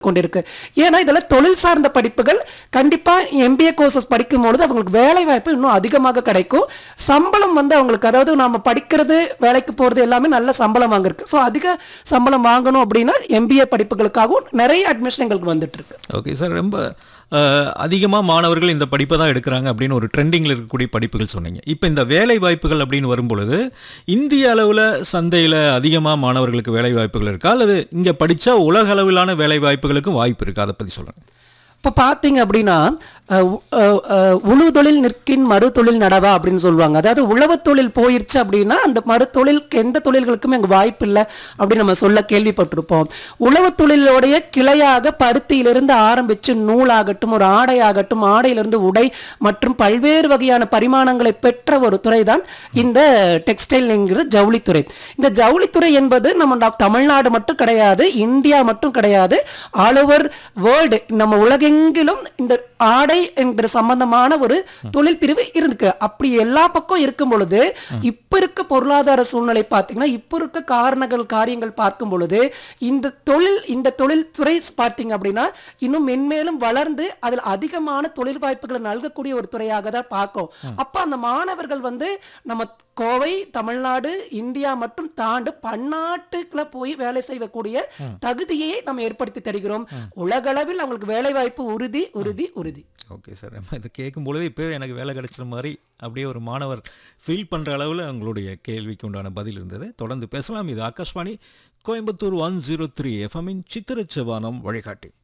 கொண்டிருக்கு ஏன்னா இதெல்லாம் தொழில் சார்ந்த படிப்புகள் கண்டிப்பா எம்பிஏ கோர்சஸ் படிக்கும் பொழுது அவங்களுக்கு வேலை வாய்ப்பு இன்னும் அதிகமாக கிடைக்கும் சம்பளம் வந்து அவங்களுக்கு அதாவது நாம படிக்கிறது வேலைக்கு போறது எல்லாமே நல்ல சம்பளம் வாங்கிருக்கு ஸோ அதிக சம்பளம் வாங்கணும் அப்படின்னா எம்பிஏ படிப்புகளுக்காகவும் நிறைய அட்மிஷன் எங்களுக்கு வந்துட்டு இருக்கு ஓகே சார் ரொம்ப அதிகமாக மாணவர்கள் இந்த படிப்பை தான் எடுக்கிறாங்க அப்படின்னு ஒரு ட்ரெண்டிங்கில் இருக்கக்கூடிய படிப்புகள் சொன்னீங்க இப்போ இந்த வேலை வாய்ப்புகள் அப்படின்னு வரும்பொழுது இந்திய அளவில் சந்தையில் அதிகமாக மாணவர்களுக்கு வேலை வாய்ப்புகள் இருக்கா அல்லது இங்கே படித்தா உலக அளவிலான வேலை வாய்ப்புகளுக்கும் வாய்ப்பு இருக்கா அதை பற்றி சொல்லுங்கள் இப்போ பார்த்தீங்க அப்படின்னா அஹ், உ- அஹ், அஹ், உழு தொழில் நிற்கின் மறு தொழில் நடவா அப்படின்னு சொல்லுவாங்க அதாவது உழவு தொழில் போயிருச்சு அப்படின்னா அந்த மறு தொழிலுக்கு எந்த தொழில்களுக்குமே அங்கே வாய்ப்பு இல்லை அப்படின்னு நம்ம சொல்ல கேள்விப்பட்டிருப்போம் உழவு தொழிலோடைய கிளையாக பருத்தியிலிருந்து ஆரம்பித்து நூலாகட்டும் ஒரு ஆடையாகட்டும் ஆடையிலிருந்து உடை மற்றும் பல்வேறு வகையான பரிமாணங்களை பெற்ற ஒரு துறை தான் இந்த டெக்ஸ்டைல் என்கிற ஜவுளித்துறை இந்த ஜவுளித்துறை என்பது நம்ம நா- தமிழ்நாடு மட்டும் கிடையாது இந்தியா மட்டும் கிடையாது ஆல் ஓவர் வேர்ல்டு நம்ம உலகெங்கிலும் இந்த ஆடை என்கிற சம்பந்தமான ஒரு தொழில் பிரிவு இருக்கு அப்படி எல்லா பக்கம் இருக்கும் பொழுது இப்ப இருக்க பொருளாதார சூழ்நிலை பார்த்தீங்கன்னா இப்ப இருக்க காரணங்கள் காரியங்கள் பார்க்கும் பொழுது இந்த தொழில் இந்த தொழில்துறை பார்த்தீங்க அப்படின்னா இன்னும் மென்மேலும் வளர்ந்து அதில் அதிகமான தொழில் வாய்ப்புகளை நல்கக்கூடிய ஒரு துறையாக தான் பார்க்கும் அப்ப அந்த மாணவர்கள் வந்து நம்ம கோவை தமிழ்நாடு இந்தியா மற்றும் தாண்டு பன்னாட்டுக்குள்ள போய் வேலை செய்யக்கூடிய தகுதியை நம்ம ஏற்படுத்தி தருகிறோம் உலகளவில் அவங்களுக்கு வேலை வாய்ப்பு உறுதி உறுதி உறுதி ஓகே சார் நம்ம இதை கேட்கும் பொழுது இப்போ எனக்கு வேலை கிடைச்ச மாதிரி அப்படியே ஒரு மாணவர் ஃபீல் பண்ணுற அளவில் உங்களுடைய கேள்விக்கு உண்டான பதில் இருந்தது தொடர்ந்து பேசலாம் இது Akashvani Coimbatore one zero three எஃப்எம்மின் சித்திரச்சவானம் வழிகாட்டி